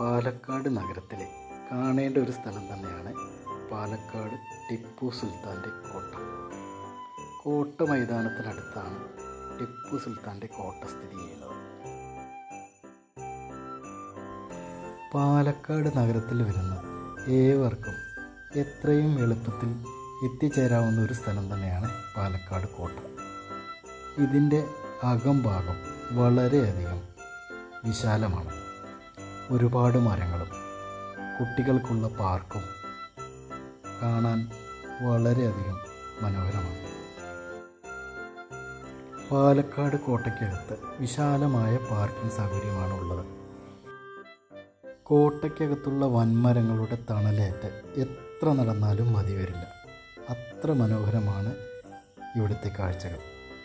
പാലക്കാട് നഗരത്തിലെ കാണേണ്ട ഒരു സ്ഥലം തന്നെയാണ് പാലക്കാട് ടിപ്പു സുൽത്താൻ്റെ കോട്ട കോട്ട മൈതാനത്തിനടുത്താണ് ടിപ്പു സുൽത്താൻ്റെ കോട്ട സ്ഥിതി ചെയ്യുന്നത് പാലക്കാട് നഗരത്തിൽ വരുന്ന ഏവർക്കും എത്രയും എളുപ്പത്തിൽ എത്തിച്ചേരാവുന്ന ഒരു സ്ഥലം തന്നെയാണ് പാലക്കാട് കോട്ട ഇതിൻ്റെ അകംഭാഗം വളരെയധികം വിശാലമാണ് ഒരുപാട് മരങ്ങളും കുട്ടികൾക്കുള്ള പാർക്കും കാണാൻ വളരെയധികം മനോഹരമാണ് പാലക്കാട് കോട്ടയ്ക്കകത്ത് വിശാലമായ പാർക്കിംഗ് സൗകര്യമാണ് ഉള്ളത് കോട്ടയ്ക്കകത്തുള്ള വൻമരങ്ങളുടെ തണലേറ്റ് എത്ര നടന്നാലും മതി വരില്ല അത്ര മനോഹരമാണ് ഇവിടുത്തെ കാഴ്ചകൾ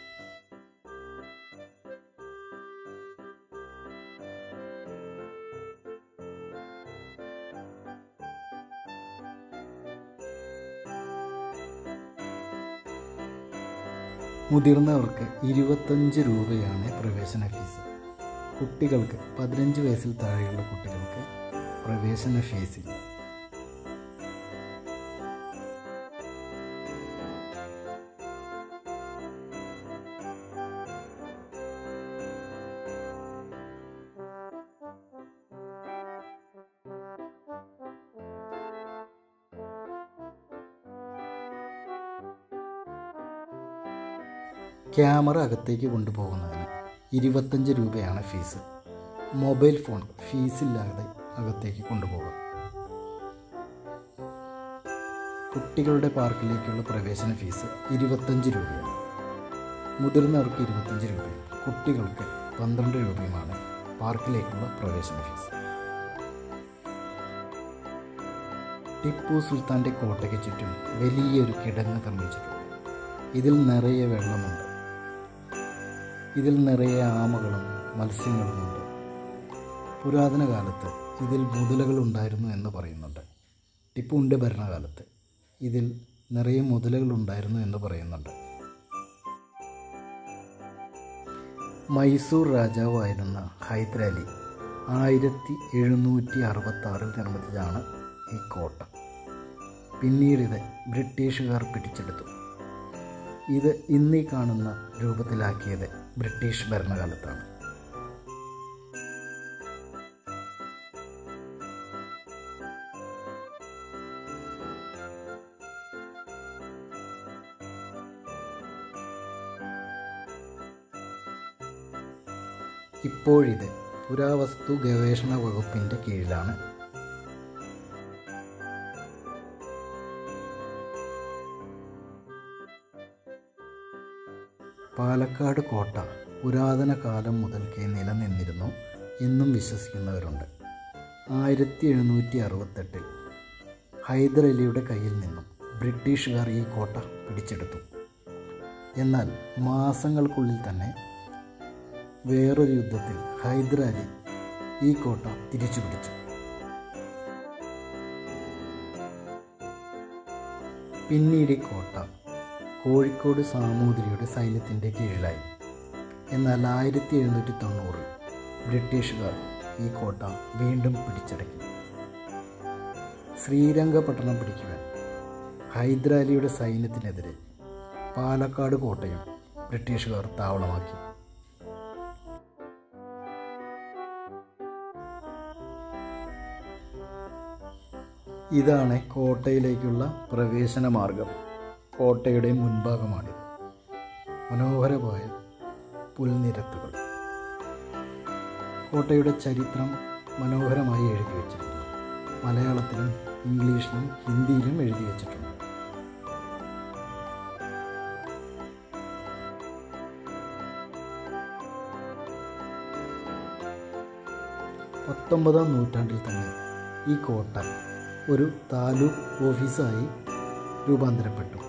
മുതിർന്നവർക്ക് ഇരുപത്തഞ്ച് രൂപയാണ് പ്രവേശന ഫീസ് കുട്ടികൾക്ക് പതിനഞ്ച് വയസ്സിൽ താഴെയുള്ള കുട്ടികൾക്ക് പ്രവേശന ഫീസില്ല ക്യാമറ അകത്തേക്ക് കൊണ്ടുപോകുന്നതിന് ഇരുപത്തഞ്ച് രൂപയാണ് ഫീസ് മൊബൈൽ ഫോൺ ഫീസില്ലാതെ അകത്തേക്ക് കൊണ്ടുപോകാം കുട്ടികളുടെ പാർക്കിലേക്കുള്ള പ്രവേശന ഫീസ് ഇരുപത്തഞ്ച് രൂപയാണ് മുതിർന്നവർക്ക് ഇരുപത്തഞ്ച് രൂപയും കുട്ടികൾക്ക് പന്ത്രണ്ട് രൂപയുമാണ് പാർക്കിലേക്കുള്ള പ്രവേശന ഫീസ് ടിപ്പു സുൽത്താൻ്റെ കോട്ടയ്ക്ക് ചുറ്റും വലിയൊരു കിടങ്ങ് നിർമ്മിച്ചിട്ടുണ്ട് ഇതിൽ നിറയെ വെള്ളമുണ്ട് ഇതിൽ നിറയെ ആമകളും മത്സ്യങ്ങളുമുണ്ട് പുരാതന കാലത്ത് ഇതിൽ മുതലകൾ ഉണ്ടായിരുന്നു എന്ന് പറയുന്നുണ്ട് ടിപ്പുവിൻ്റെ ഭരണകാലത്ത് ഇതിൽ നിറയെ മുതലകൾ ഉണ്ടായിരുന്നു എന്ന് പറയുന്നുണ്ട് മൈസൂർ രാജാവായിരുന്ന ഹൈദരാലി ആയിരത്തി എഴുന്നൂറ്റി അറുപത്തി ആറിൽ നിർമ്മിച്ചതാണ് ഈ കോട്ട പിന്നീട് ഇത് ബ്രിട്ടീഷുകാർ പിടിച്ചെടുത്തു ഇത് ഇന്നീ കാണുന്ന രൂപത്തിലാക്കിയത് ബ്രിട്ടീഷ് ഭരണകാലത്താണ് ഇപ്പോഴിത് പുരാവസ്തു ഗവേഷണ വകുപ്പിൻ്റെ കീഴിലാണ് പാലക്കാട് കോട്ട പുരാതന കാലം മുതൽക്കേ നിലനിന്നിരുന്നു എന്നും വിശ്വസിക്കുന്നവരുണ്ട് ആയിരത്തി എഴുന്നൂറ്റി അറുപത്തെട്ടിൽ ഹൈദരലിയുടെ കയ്യിൽ നിന്നും ബ്രിട്ടീഷുകാർ ഈ കോട്ട പിടിച്ചെടുത്തു എന്നാൽ മാസങ്ങൾക്കുള്ളിൽ തന്നെ വേറൊരു യുദ്ധത്തിൽ ഹൈദരാലി ഈ കോട്ട തിരിച്ചു പിടിച്ചു പിന്നീട് ഈ കോട്ട കോഴിക്കോട് സാമൂതിരിയുടെ സൈന്യത്തിൻ്റെ കീഴിലായി എന്നാൽ ആയിരത്തി എഴുന്നൂറ്റി തൊണ്ണൂറിൽ ബ്രിട്ടീഷുകാർ ഈ കോട്ട വീണ്ടും പിടിച്ചടക്കി ശ്രീരംഗപട്ടണം പിടിക്കുവാൻ ഹൈദരാലിയുടെ സൈന്യത്തിനെതിരെ പാലക്കാട് കോട്ടയും ബ്രിട്ടീഷുകാർ താവളമാക്കി ഇതാണ് കോട്ടയിലേക്കുള്ള പ്രവേശന മാർഗം കോട്ടയുടെ മുൻഭാഗമാണിത് മനോഹരമായ പുൽനിരത്തുകൾ കോട്ടയുടെ ചരിത്രം മനോഹരമായി എഴുതി വച്ചിട്ടുണ്ട് മലയാളത്തിലും ഇംഗ്ലീഷിലും ഹിന്ദിയിലും എഴുതി വച്ചിട്ടുണ്ട് പത്തൊമ്പതാം നൂറ്റാണ്ടിൽ തന്നെ ഈ കോട്ട ഒരു താലൂക്ക് ഓഫീസായി രൂപാന്തരപ്പെട്ടു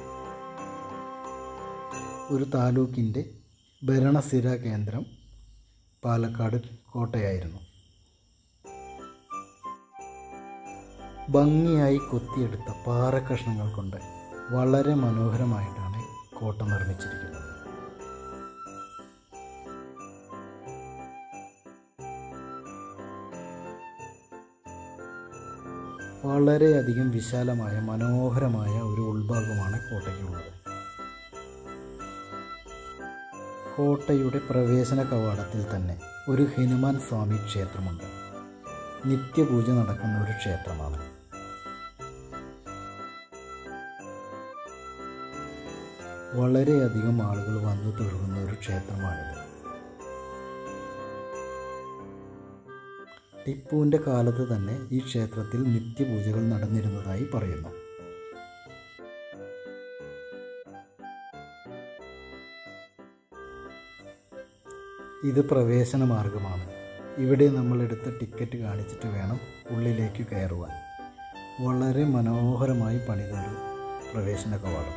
ഒരു താലൂക്കിൻ്റെ ഭരണസ്ഥിര കേന്ദ്രം പാലക്കാട് കോട്ടയായിരുന്നു ഭംഗിയായി കൊത്തിയെടുത്ത പാറക്കഷ്ണങ്ങൾ കൊണ്ട് വളരെ മനോഹരമായിട്ടാണ് കോട്ട നിർമ്മിച്ചിരിക്കുന്നത് വളരെയധികം വിശാലമായ മനോഹരമായ ഒരു ഉൾഭാഗമാണ് കോട്ടയ്ക്കുള്ളത് കോട്ടയുടെ പ്രവേശന കവാടത്തിൽ തന്നെ ഒരു ഹനുമാൻ സ്വാമി ക്ഷേത്രമുണ്ട് നിത്യപൂജ നടക്കുന്ന ഒരു ക്ഷേത്രമാണ് വളരെയധികം ആളുകൾ വന്നു തൊഴുകുന്ന ഒരു ക്ഷേത്രമാണിത് ടിപ്പുവിൻ്റെ കാലത്ത് തന്നെ ഈ ക്ഷേത്രത്തിൽ നിത്യപൂജകൾ നടന്നിരുന്നതായി പറയുന്നു ഇത് പ്രവേശന മാർഗമാണ് ഇവിടെ നമ്മൾ എടുത്ത ടിക്കറ്റ് കാണിച്ചിട്ട് വേണം ഉള്ളിലേക്ക് കയറുവാൻ വളരെ മനോഹരമായി പണിതൊരു പ്രവേശന കവാടം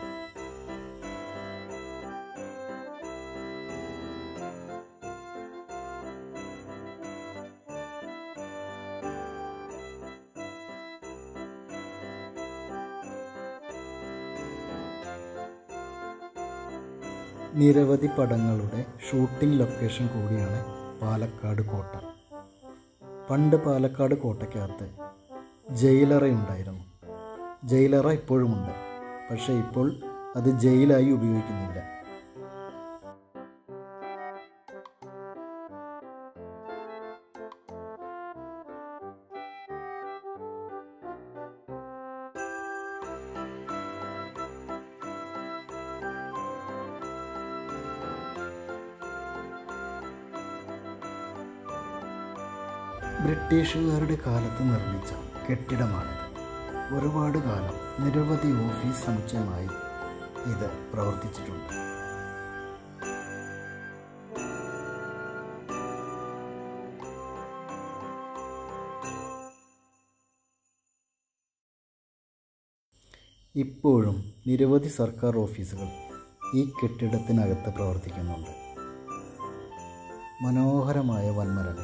നിരവധി പടങ്ങളുടെ ഷൂട്ടിംഗ് ലൊക്കേഷൻ കൂടിയാണ് പാലക്കാട് കോട്ട പണ്ട് പാലക്കാട് കോട്ടയ്ക്കകത്ത് ജയിലറയുണ്ടായിരുന്നു ജയിലറ ഇപ്പോഴുമുണ്ട് പക്ഷേ ഇപ്പോൾ അത് ജയിലായി ഉപയോഗിക്കുന്നില്ല ബ്രിട്ടീഷുകാരുടെ കാലത്ത് നിർമ്മിച്ച കെട്ടിടമാണിത് ഒരുപാട് കാലം നിരവധി ഓഫീസ് സമുച്ചയമായി ഇത് പ്രവർത്തിച്ചിട്ടുണ്ട് ഇപ്പോഴും നിരവധി സർക്കാർ ഓഫീസുകൾ ഈ കെട്ടിടത്തിനകത്ത് പ്രവർത്തിക്കുന്നുണ്ട് മനോഹരമായ വൻമരങ്ങൾ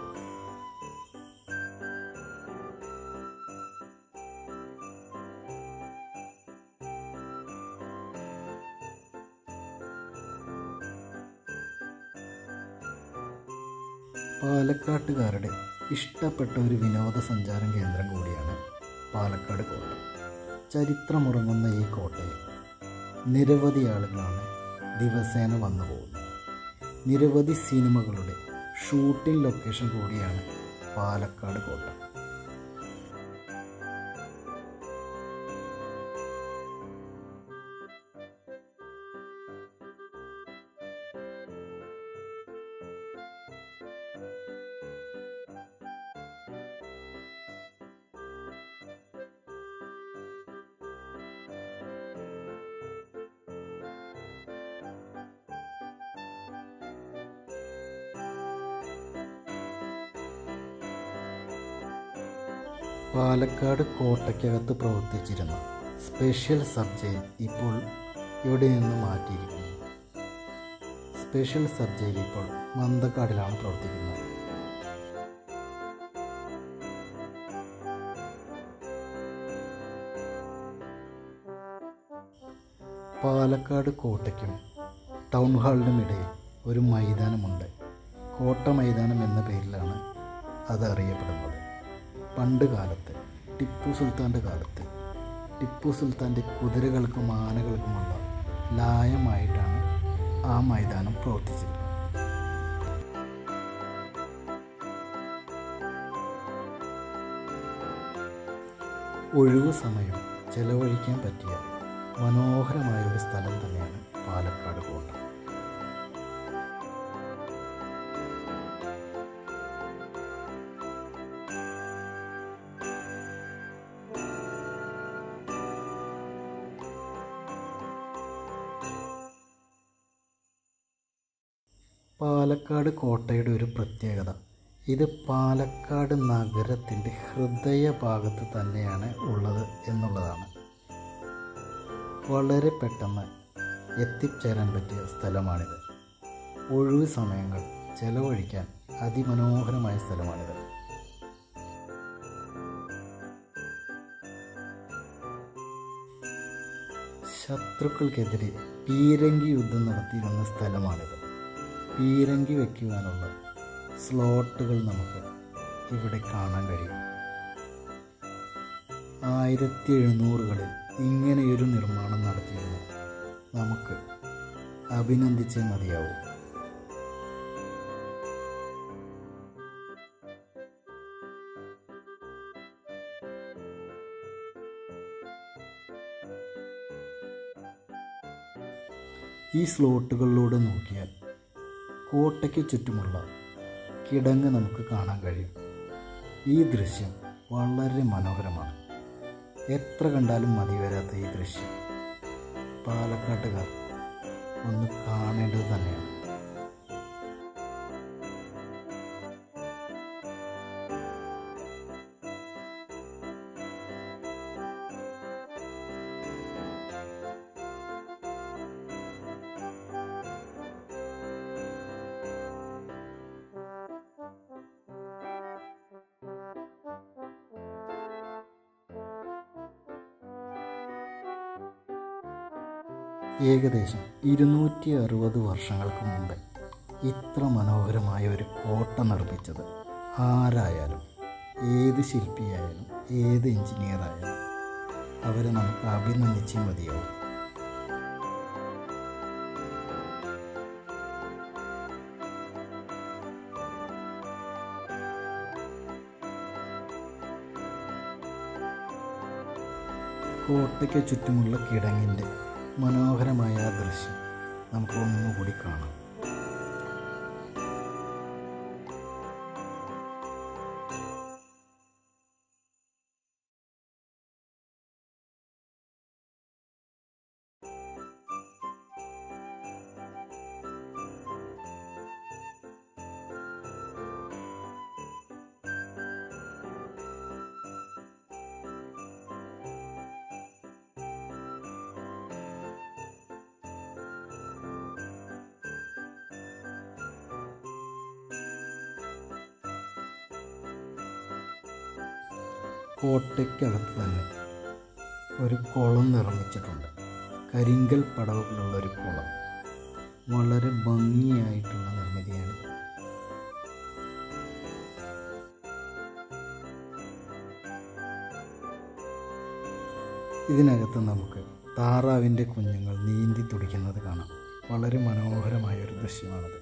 പാലക്കാട്ടുകാരുടെ ഇഷ്ടപ്പെട്ട ഒരു വിനോദസഞ്ചാര കേന്ദ്രം കൂടിയാണ് പാലക്കാട് കോട്ട ചരിത്രമുറങ്ങുന്ന ഈ കോട്ടയിൽ നിരവധി ആളുകളാണ് ദിവസേന വന്നു പോകുന്നത് നിരവധി സിനിമകളുടെ ഷൂട്ടിംഗ് ലൊക്കേഷൻ കൂടിയാണ് പാലക്കാട് കോട്ട പാലക്കാട് കോട്ടയ്ക്കകത്ത് പ്രവർത്തിച്ചിരുന്ന സ്പെഷ്യൽ സബ് ജയിൽ ഇപ്പോൾ ഇവിടെ നിന്ന് മാറ്റിയിരിക്കുന്നു സ്പെഷ്യൽ സബ് ജയിൽ ഇപ്പോൾ മന്തക്കാടിലാണ് പ്രവർത്തിക്കുന്നത് പാലക്കാട് കോട്ടയ്ക്കും ടൗൺ ഹാളിനും ഇടയിൽ ഒരു മൈതാനമുണ്ട് കോട്ട മൈതാനം എന്ന പേരിലാണ് അത് അറിയപ്പെടുന്നത് പണ്ട് കാലത്ത് ടിപ്പു സുൽത്താൻ്റെ കാലത്ത് ടിപ്പു സുൽത്താൻ്റെ കുതിരകൾക്കും ആനകൾക്കുമുള്ള ലായമായിട്ടാണ് ആ മൈതാനം പ്രവർത്തിച്ചിരുന്നത് ഒഴിവു സമയം ചെലവഴിക്കാൻ പറ്റിയ മനോഹരമായ ഒരു സ്ഥലം തന്നെയാണ് പാലക്കാട് കോട്ട പാലക്കാട് കോട്ടയുടെ ഒരു പ്രത്യേകത ഇത് പാലക്കാട് നഗരത്തിൻ്റെ ഹൃദയഭാഗത്ത് തന്നെയാണ് ഉള്ളത് എന്നുള്ളതാണ് വളരെ പെട്ടെന്ന് എത്തിച്ചേരാൻ പറ്റിയ സ്ഥലമാണിത് ഒഴിവ് സമയങ്ങൾ ചെലവഴിക്കാൻ അതിമനോഹരമായ സ്ഥലമാണിത് ശത്രുക്കൾക്കെതിരെ പീരങ്കി യുദ്ധം നടത്തിയിരുന്ന സ്ഥലമാണിത് പീരങ്കി വയ്ക്കുവാനുള്ള സ്ലോട്ടുകൾ നമുക്ക് ഇവിടെ കാണാൻ കഴിയും ആയിരത്തി എഴുന്നൂറുകളിൽ ഇങ്ങനെയൊരു നിർമ്മാണം നടത്തിയിരുന്നു നമുക്ക് അഭിനന്ദിച്ചേ മതിയാവൂ ഈ സ്ലോട്ടുകളിലൂടെ നോക്കിയാൽ കോട്ടയ്ക്ക് ചുറ്റുമുള്ള കിടങ്ങ് നമുക്ക് കാണാൻ കഴിയും ഈ ദൃശ്യം വളരെ മനോഹരമാണ് എത്ര കണ്ടാലും മതി വരാത്ത ഈ ദൃശ്യം പാലക്കാട്ടുകാർ ഒന്ന് കാണേണ്ടത് തന്നെയാണ് ഏകദേശം ഇരുന്നൂറ്റി അറുപത് വർഷങ്ങൾക്ക് മുമ്പ് ഇത്ര മനോഹരമായ ഒരു കോട്ട നിർമ്മിച്ചത് ആരായാലും ഏത് ശില്പിയായാലും ഏത് എഞ്ചിനീയർ ആയാലും അവരെ നമുക്ക് അഭിനന്ദിച്ചേ മതിയാവും കോട്ടയ്ക്ക് ചുറ്റുമുള്ള കിടങ്ങിൻ്റെ മനോഹരമായ ആ ദൃശ്യം നമുക്ക് ഒന്നുകൂടി കാണാം കോട്ടയ്ക്കകത്ത് തന്നെ ഒരു കുളം നിർമ്മിച്ചിട്ടുണ്ട് കരിങ്കൽ പടവുകളുള്ള ഒരു കുളം വളരെ ഭംഗിയായിട്ടുള്ള നിർമ്മിതിയാണ് ഇതിനകത്ത് നമുക്ക് താറാവിൻ്റെ കുഞ്ഞുങ്ങൾ നീന്തി തുടിക്കുന്നത് കാണാം വളരെ മനോഹരമായ ഒരു ദൃശ്യമാണത്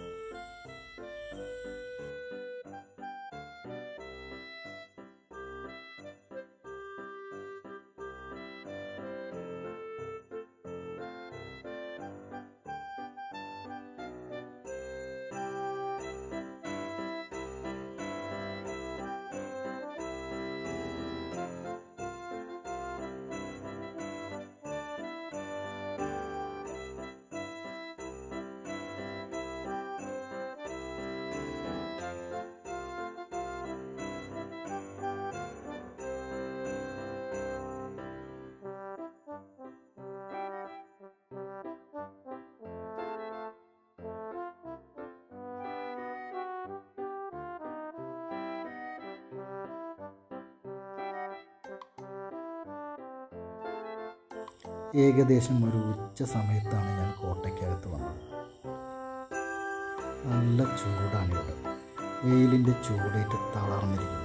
ഏകദേശം ഒരു ഉച്ച സമയത്താണ് ഞാൻ കോട്ടയ്ക്കകത്ത് വന്നത് നല്ല ചൂടാണ് ഇവിടെ വെയിലിൻ്റെ ചൂടേറ്റ് തളർന്നിരിക്കുന്നു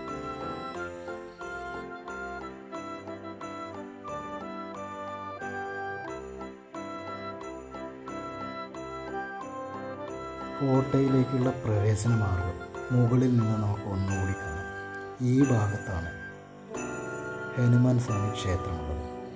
കോട്ടയിലേക്കുള്ള പ്രവേശന മാർഗം മുകളിൽ നിന്ന് നമുക്ക് ഒന്നുകൂടി കാണാം ഈ ഭാഗത്താണ് ഹനുമാൻ സ്വാമി ക്ഷേത്രമുള്ളത്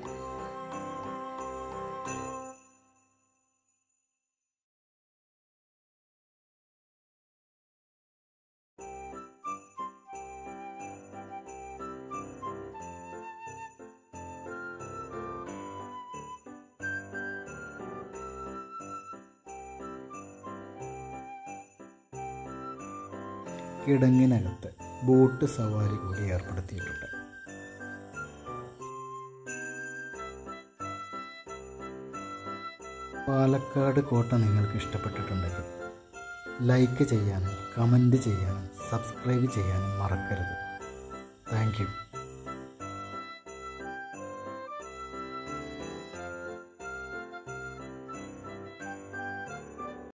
കിടങ്ങിനകത്ത് ബോട്ട് സവാരി കൂടി ഏർപ്പെടുത്തിയിട്ടുണ്ട് പാലക്കാട് കോട്ട നിങ്ങൾക്ക് ഇഷ്ടപ്പെട്ടിട്ടുണ്ടെങ്കിൽ ലൈക്ക് ചെയ്യാനും കമൻറ്റ് ചെയ്യാനും സബ്സ്ക്രൈബ് ചെയ്യാനും മറക്കരുത് താങ്ക് യു